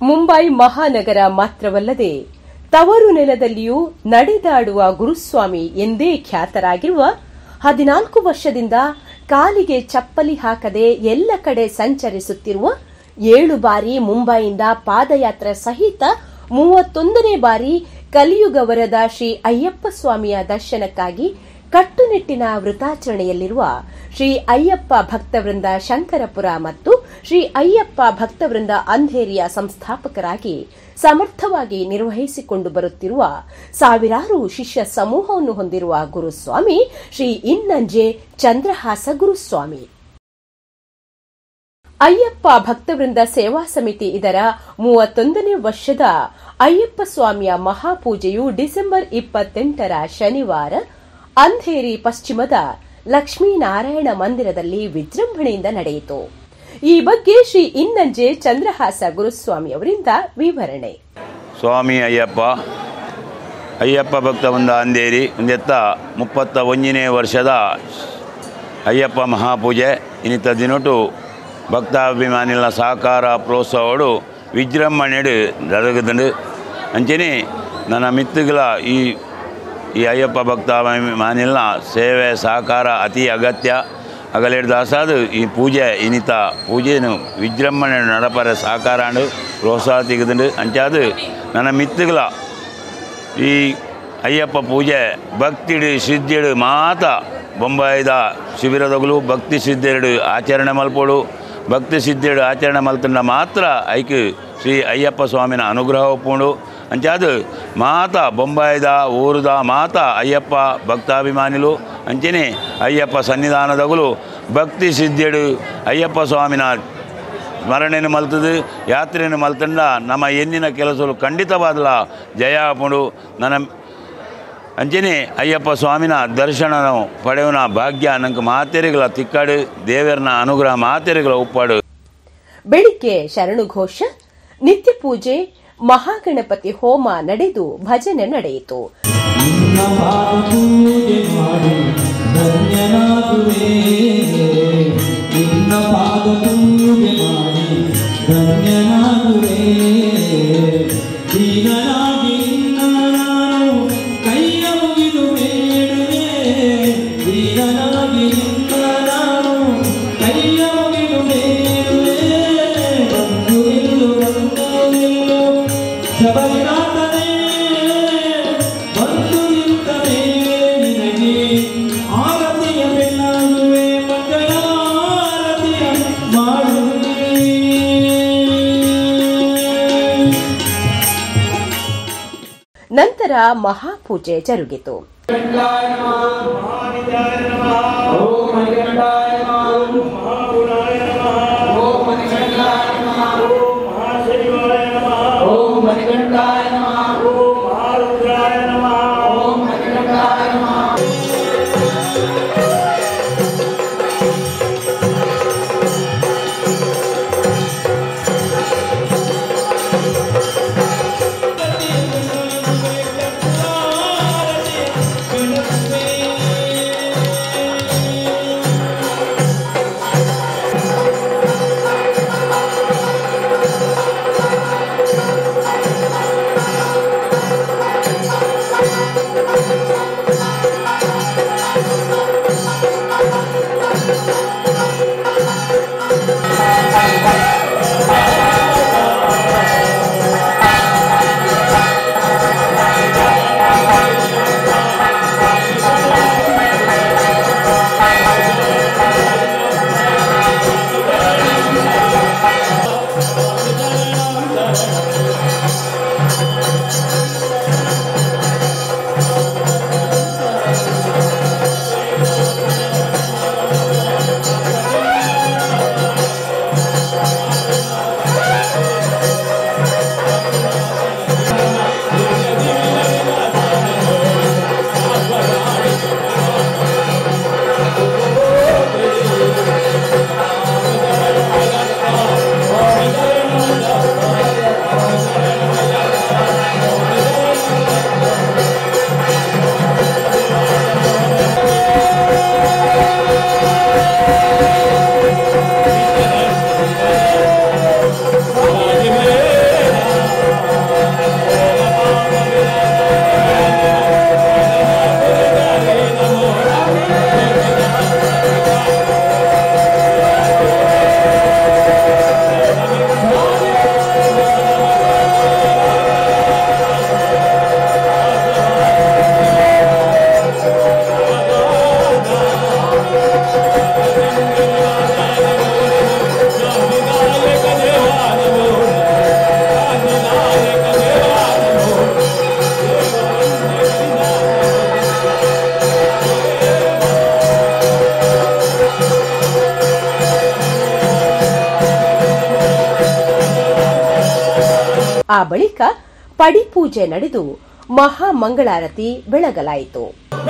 ಮುಂಬೈ ಮಹಾನಗರ ಮಾತ್ರವಲ್ಲದೆ ತವರು ನೆಲದಲ್ಲಿಯೂ ನಡೆದಾಡುವ ಗುರುಸ್ವಾಮಿ ಎಂದೇ ಖ್ಯಾತರಾಗಿರುವ ಹದಿನಾಲ್ಕು ವರ್ಷದಿಂದ ಕಾಲಿಗೆ ಚಪ್ಪಲಿ ಹಾಕದೆ ಎಲ್ಲ ಕಡೆ ಸಂಚರಿಸುತ್ತಿರುವ ಏಳು ಬಾರಿ ಮುಂಬೈಯಿಂದ ಪಾದಯಾತ್ರೆ ಸಹಿತ ಮೂವತ್ತೊಂದನೇ ಬಾರಿ ಕಲಿಯುಗ ವರದ ಶ್ರೀ ಅಯ್ಯಪ್ಪ ಸ್ವಾಮಿಯ ದರ್ಶನಕ್ಕಾಗಿ ಕಟ್ಟುನಿಟ್ಟಿನ ವೃತಾಚರಣೆಯಲ್ಲಿರುವ ಶ್ರೀ ಅಯ್ಯಪ್ಪ ಭಕ್ತವೃಂದ ಶಂಕರಪುರ ಮತ್ತು ಶ್ರೀ ಅಯ್ಯಪ್ಪ ಭಕ್ತವೃಂದ ಅಂಧೇರಿಯ ಸಂಸ್ಥಾಪಕರಾಗಿ ಸಮರ್ಥವಾಗಿ ನಿರ್ವಹಿಸಿಕೊಂಡು ಬರುತ್ತಿರುವ ಸಾವಿರಾರು ಶಿಷ್ಯ ಸಮೂಹವನ್ನು ಹೊಂದಿರುವ ಗುರುಸ್ವಾಮಿ ಶ್ರೀ ಇನ್ನಂಜೆ ಚಂದ್ರಹಾಸ ಗುರುಸ್ವಾಮಿ ಅಯ್ಯಪ್ಪ ಭಕ್ತವೃಂದ ಸೇವಾ ಸಮಿತಿ ಇದರ ಮೂವತ್ತೊಂದನೇ ವರ್ಷದ ಅಯ್ಯಪ್ಪ ಸ್ವಾಮಿಯ ಮಹಾಪೂಜೆಯು ಡಿಸೆಂಬರ್ ಇಪ್ಪತ್ತೆಂಟರ ಶನಿವಾರ ಅಂಧೇರಿ ಪಶ್ಚಿಮದ ಲಕ್ಷ್ಮೀನಾರಾಯಣ ಮಂದಿರದಲ್ಲಿ ವಿಜೃಂಭಣೆಯಿಂದ ನಡೆಯಿತು ಈ ಬಗ್ಗೆ ಶ್ರೀ ಇನ್ನಂಜೆ ಚಂದ್ರಹಾಸ ಗುರುಸ್ವಾಮಿ ಅವರಿಂದ ವಿವರಣೆ ಸ್ವಾಮಿ ಅಯ್ಯಪ್ಪ ಅಯ್ಯಪ್ಪ ಭಕ್ತ ಬಂದ ಅಂದೇರಿ ಒಂದೆತ್ತ ಮುಪ್ಪತ್ತ ಒಂದನೇ ವರ್ಷದ ಅಯ್ಯಪ್ಪ ಮಹಾಪೂಜೆ ಇನ್ನಿತ ದಿನೊಟ್ಟು ಭಕ್ತಾಭಿಮಾನಿಗಳ ಸಹಕಾರ ಪ್ರೋತ್ಸಾಹಗಳು ವಿಜೃಂಭಣೆಡು ಜರುಗುದುಂಡು ಅಂಚನೆ ನನ್ನ ಮಿತ್ತುಗಳ ಈ ಈ ಅಯ್ಯಪ್ಪ ಭಕ್ತಾಭಿಮಾನಿಗಳ ಸೇವೆ ಸಹಕಾರ ಅತಿ ಅಗತ್ಯ ಅಗಲೇಡು ದಾಸಾದು ಈ ಪೂಜೆ ಇನ್ನಿತ ಪೂಜೆನು ವಿಜೃಂಭಣೆ ನಡಪರ ಸಹಕಾರಾಂಡು ಪ್ರೋತ್ಸಾಹ ತೆಗೆದುಂಡು ಅಂಚಾದು ನನ್ನ ಮಿತ್ತುಗಳ ಈ ಅಯ್ಯಪ್ಪ ಪೂಜೆ ಭಕ್ತಿಡು ಸಿದ್ಧಿಡು ಮಾತ ಬೊಂಬಾಯಿದ ಶಿಬಿರದಗಳು ಭಕ್ತಿ ಸಿದ್ಧಿಡು ಆಚರಣೆ ಮಲ್ಪೋಡು ಭಕ್ತಿ ಸಿದ್ಧಿಡು ಆಚರಣೆ ಮಲ್ತಂಡ ಮಾತ್ರ ಐಕ್ ಶ್ರೀ ಅಯ್ಯಪ್ಪ ಸ್ವಾಮಿನ ಅನುಗ್ರಹ ಒಪ್ಪುಂಡು ಅಂಚಾದು ಮಾತ ಬೊಂಬಾಯಿದ ಊರುದ ಮಾತ ಅಯ್ಯಪ್ಪ ಭಕ್ತಾಭಿಮಾನಿಲು ಅಂಚನೆ ಅಯ್ಯಪ್ಪ ಸನ್ನಿಧಾನದಗಳು ಭಕ್ತಿ ಸಿದ್ಧಿಡು ಅಯ್ಯಪ್ಪ ಸ್ವಾಮಿನ ಸ್ಮರಣೆಯನ್ನು ಮಲ್ತದು ಯಾತ್ರೆಯನ್ನು ಮಲ್ತಂಡ ನಮ್ಮ ಎನ್ನಿನ ಕೆಲಸಗಳು ಖಂಡಿತವಾದಲ ಜಯ ಆಪುಂಡು ನನ್ನ ಅಂಚನೆ ಅಯ್ಯಪ್ಪ ಸ್ವಾಮಿನ ದರ್ಶನ ಪಡೆಯುವ ಭಾಗ್ಯ ನಂಗೆ ಮಾತೆರೆಗಳ ತಿಕ್ಕಾಡು ದೇವರನ ಅನುಗ್ರಹ ಮಾತೆರೆಗಳ ಉಪ್ಪಾಡು ಬೆಳಿಗ್ಗೆ ಶರಣುಘೋಷ ನಿತ್ಯ ಪೂಜೆ ಮಹಾಗಣಪತಿ ಹೋಮ ನಡೆದು ಭಜನೆ ನಡೆಯಿತು ನಿನ್ನ ಪೂಜೆ ಮಾಡಿ ಧನ್ಯನಾಗುವೆ ನಿನ್ನ ಪಾದ ಪೂಜೆ ಮಾಡಿ ಧನ್ಯನಾಗುವೆ ದೀನನಾಗಿ ನಿನ್ನ ನಾನು ಕೈಯ ಮುಗಿದು ಬೇಡುವೆ ದೀನನಾಗಿ ನಿನ್ನ ನಾನು ಕೈಯ ಮುಗಿದು ಬೇಡುವೆ ಬಂದು ನಿಲ್ಲು ಬಂದು ನಿಲ್ಲು ಶಬರಿನಾಥನೇ ಬಂದು ನಿಂತ ಮೇಲೆ ನಿನಗೆ ಆರತಿಯ ಬೆನ್ನಾಗುವೆ ಮಂಗಳಾರತಿಯ ಮಾಡುವೆ ನಂತರ ಮಹಾಪೂಜೆ ಜರುಗಿತು ಬಳಿಕ ಪಡಿಪೂಜೆ ನಡೆದು ಮಹಾಮಂಗಳಾರತಿ ಬೆಳಗಲಾಯಿತು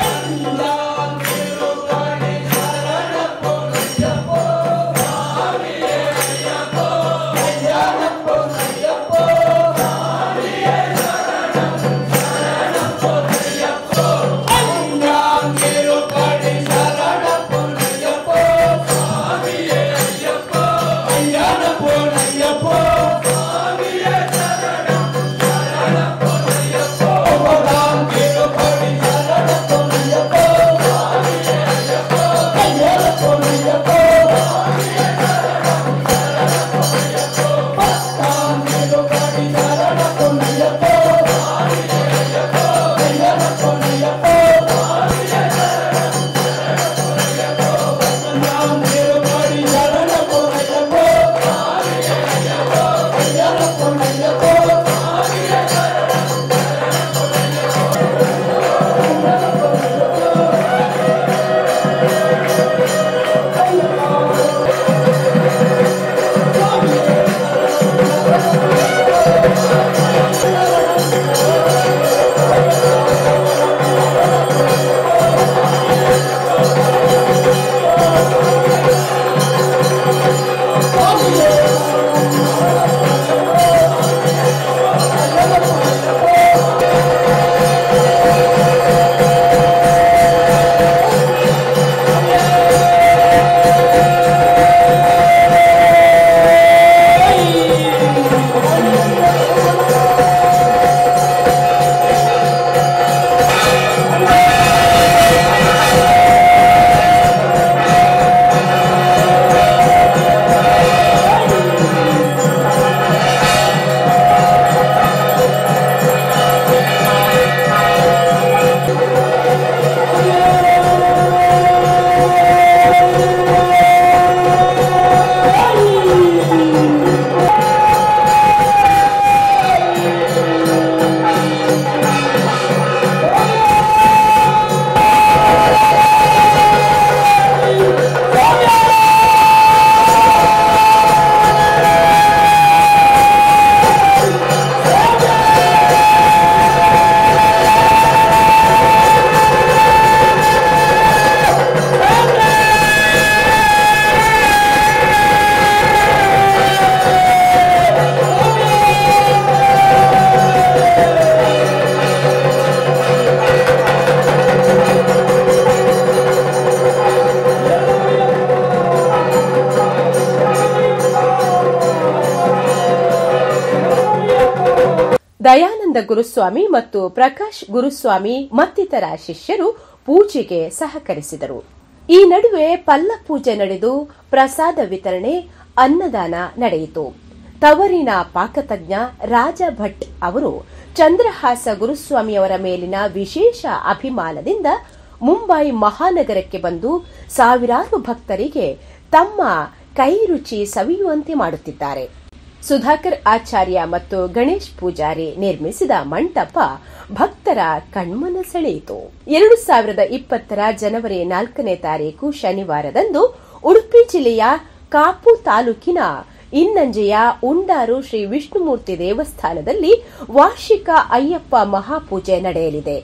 ದಯಾನಂದ ಗುರುಸ್ವಾಮಿ ಮತ್ತು ಪ್ರಕಾಶ್ ಗುರುಸ್ವಾಮಿ ಮತ್ತಿತರ ಶಿಷ್ಯರು ಪೂಜೆಗೆ ಸಹಕರಿಸಿದರು ಈ ನಡುವೆ ಪಲ್ಲ ಪೂಜೆ ನಡೆದು ಪ್ರಸಾದ ವಿತರಣೆ ಅನ್ನದಾನ ನಡೆಯಿತು ತವರಿನ ಪಾಕತಜ್ಞ ರಾಜ ಭಟ್ ಅವರು ಚಂದ್ರಹಾಸ ಗುರುಸ್ವಾಮಿಯವರ ಮೇಲಿನ ವಿಶೇಷ ಅಭಿಮಾನದಿಂದ ಮುಂಬೈ ಮಹಾನಗರಕ್ಕೆ ಬಂದು ಸಾವಿರಾರು ಭಕ್ತರಿಗೆ ತಮ್ಮ ಕೈ ರುಚಿ ಸವಿಯುವಂತೆ ಮಾಡುತ್ತಿದ್ದಾರೆ ಸುಧಾಕರ್ ಆಚಾರ್ಯ ಮತ್ತು ಗಣೇಶ್ ಪೂಜಾರಿ ನಿರ್ಮಿಸಿದ ಮಂಟಪ ಭಕ್ತರ ಕಣ್ಮನ ಸೆಳೆಯಿತು ಎರಡು ಸಾವಿರದ ಇಪ್ಪತ್ತರ ಜನವರಿ ನಾಲ್ಕನೇ ತಾರೀಕು ಶನಿವಾರದಂದು ಉಡುಪಿ ಜಿಲ್ಲೆಯ ಕಾಪು ತಾಲೂಕಿನ ಇನ್ನಂಜೆಯ ಉಂಡಾರು ಶ್ರೀ ವಿಷ್ಣುಮೂರ್ತಿ ದೇವಸ್ಥಾನದಲ್ಲಿ ವಾರ್ಷಿಕ ಅಯ್ಯಪ್ಪ ಮಹಾಪೂಜೆ ನಡೆಯಲಿದೆ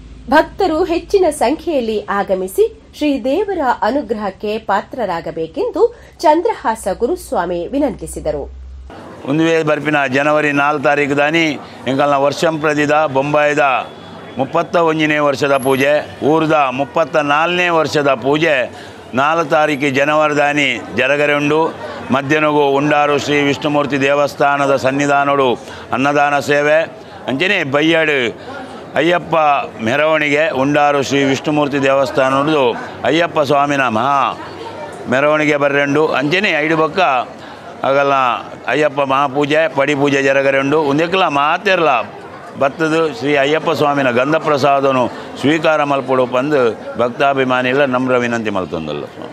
ಭಕ್ತರು ಹೆಚ್ಚಿನ ಸಂಖ್ಯೆಯಲ್ಲಿ ಆಗಮಿಸಿ ಶ್ರೀದೇವರ ಅನುಗ್ರಹಕ್ಕೆ ಪಾತ್ರರಾಗಬೇಕೆಂದು ಚಂದ್ರಹಾಸ ಗುರುಸ್ವಾಮಿ ವಿನಂತಿಸಿದರು ಒಂದು ವೇಳೆ ಬರ್ಪಿನ ಜನವರಿ ನಾಲ್ಕು ತಾರೀಕು ದಾನಿ ಎಂಕಲ್ನ ವರ್ಷಂ ಪ್ರದಿದ ಬೊಂಬಾಯಿದ ಮುಪ್ಪತ್ತ ಒಂದನೇ ವರ್ಷದ ಪೂಜೆ ಊರ್ದ ಮುಪ್ಪತ್ತ ನಾಲ್ಕನೇ ವರ್ಷದ ಪೂಜೆ ನಾಲ್ಕು ತಾರೀಕು ಜನವರಿ ದಾನಿ ಜರಗರೆಂಡು ಮಧ್ಯಾಹ್ನಗೂ ಉಂಡಾರು ಶ್ರೀ ವಿಷ್ಣುಮೂರ್ತಿ ದೇವಸ್ಥಾನದ ಸನ್ನಿಧಾನಡು ಅನ್ನದಾನ ಸೇವೆ ಅಂಚನೆ ಬಯ್ಯಾಡು ಅಯ್ಯಪ್ಪ ಮೆರವಣಿಗೆ ಉಂಡಾರು ಶ್ರೀ ವಿಷ್ಣುಮೂರ್ತಿ ದೇವಸ್ಥಾನದ್ದು ಅಯ್ಯಪ್ಪ ಸ್ವಾಮಿನ ಮಹಾ ಮೆರವಣಿಗೆ ಬರ್ರೆಂಡು ಅಂಚನೆ ಐದು ಬೊಕ್ಕ ಆಗಲ್ಲ ಅಯ್ಯಪ್ಪ ಮಹಾಪೂಜೆ ಪಡಿ ಪೂಜೆ ಜರಗರೆಂಡು ಒಂದಕ್ಕೆಲ್ಲ ಮಾತಿರಲ್ಲ ಬತ್ತದು ಶ್ರೀ ಅಯ್ಯಪ್ಪ ಸ್ವಾಮಿನ ಗಂಧ ಪ್ರಸಾದನು ಸ್ವೀಕಾರ ಮಲ್ಪಡು ಬಂದು ಭಕ್ತಾಭಿಮಾನಿಗಳ ನಮ್ರ ವಿನಂತಿ ಮಲ್ತೊಂದಲ್ಲ ಸ್ವಾಮಿ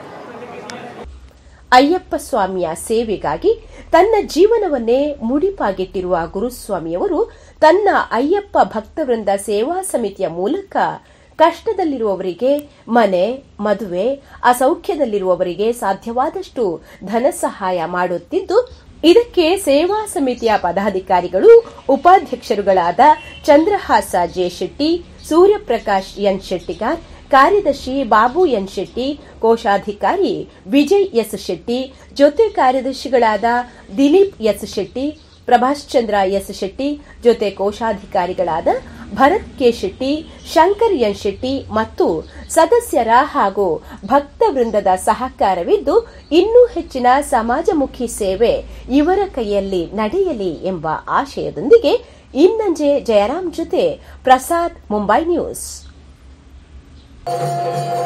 ಅಯ್ಯಪ್ಪ ಸ್ವಾಮಿಯ ಸೇವೆಗಾಗಿ ತನ್ನ ಜೀವನವನ್ನೇ ಮುಡಿಪಾಗಿಟ್ಟಿರುವ ಗುರುಸ್ವಾಮಿಯವರು ತನ್ನ ಅಯ್ಯಪ್ಪ ಭಕ್ತವೃಂದ ಸೇವಾ ಸಮಿತಿಯ ಮೂಲಕ ಕಷ್ಟದಲ್ಲಿರುವವರಿಗೆ ಮನೆ ಮದುವೆ ಅಸೌಖ್ಯದಲ್ಲಿರುವವರಿಗೆ ಸಾಧ್ಯವಾದಷ್ಟು ಧನ ಸಹಾಯ ಮಾಡುತ್ತಿದ್ದು ಇದಕ್ಕೆ ಸೇವಾ ಸಮಿತಿಯ ಪದಾಧಿಕಾರಿಗಳು ಉಪಾಧ್ಯಕ್ಷರುಗಳಾದ ಚಂದ್ರಹಾಸ ಜೆ ಶೆಟ್ಟಿ ಸೂರ್ಯಪ್ರಕಾಶ್ ಎನ್ ಶೆಟ್ಟಿಗಾರ್ ಕಾರ್ಯದರ್ಶಿ ಬಾಬು ಎನ್ ಶೆಟ್ಟಿ ಕೋಶಾಧಿಕಾರಿ ವಿಜಯ್ ಎಸ್ ಶೆಟ್ಟಿ ಜೊತೆ ಕಾರ್ಯದರ್ಶಿಗಳಾದ ದಿಲೀಪ್ ಎಸ್ ಶೆಟ್ಟಿ ಪ್ರಭಾಷ್ ಚಂದ್ರ ಎಸ್ ಶೆಟ್ಟಿ ಜೊತೆ ಕೋಶಾಧಿಕಾರಿಗಳಾದ ಭರತ್ ಕೆ ಶೆಟ್ಟಿ ಶಂಕರ್ ಎನ್ ಶೆಟ್ಟಿ ಮತ್ತು ಸದಸ್ಯರ ಹಾಗೂ ಭಕ್ತ ವೃಂದದ ಸಹಕಾರವಿದ್ದು ಇನ್ನೂ ಹೆಚ್ಚಿನ ಸಮಾಜಮುಖಿ ಸೇವೆ ಇವರ ಕೈಯಲ್ಲಿ ನಡೆಯಲಿ ಎಂಬ ಆಶಯದೊಂದಿಗೆ ಇನ್ನಂಜೆ ಜಯರಾಮ್ ಜೊತೆ ಪ್ರಸಾದ್ ಮುಂಬೈ ನ್ಯೂಸ್